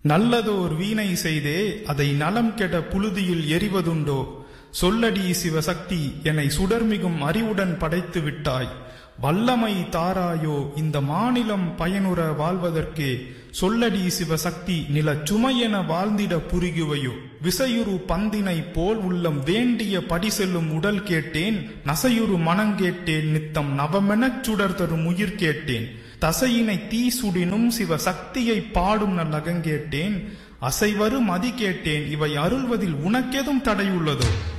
நல்லதோர் வீணை செய்தே அதை நலம் கெட புழுதியில் எறிவதுண்டோ சொல்லடி சிவசக்தி என்னை சுடர்மிகும் அறிவுடன் படைத்து விட்டாய் வல்லமை தாராயோ இந்த மாநிலம் பயனுற வாழ்வதற்கே சொல்லடி சிவசக்தி நிலச் சுமையென வாழ்ந்திட புரிகுவையோ விசையுறு பந்தினை போல் உள்ளம் வேண்டிய படி செல்லும் உடல் கேட்டேன் நசையுறு மனங்கேட்டேன் நித்தம் நவமெனச் சுடர் தரும் உயிர் கேட்டேன் தசையினை தீ சுடினும் சிவ சக்தியை பாடும் நல்லகங்கேட்டேன் அசைவரு மதி கேட்டேன் இவை அருள்வதில் உனக்கெதும் தடையுள்ளதோ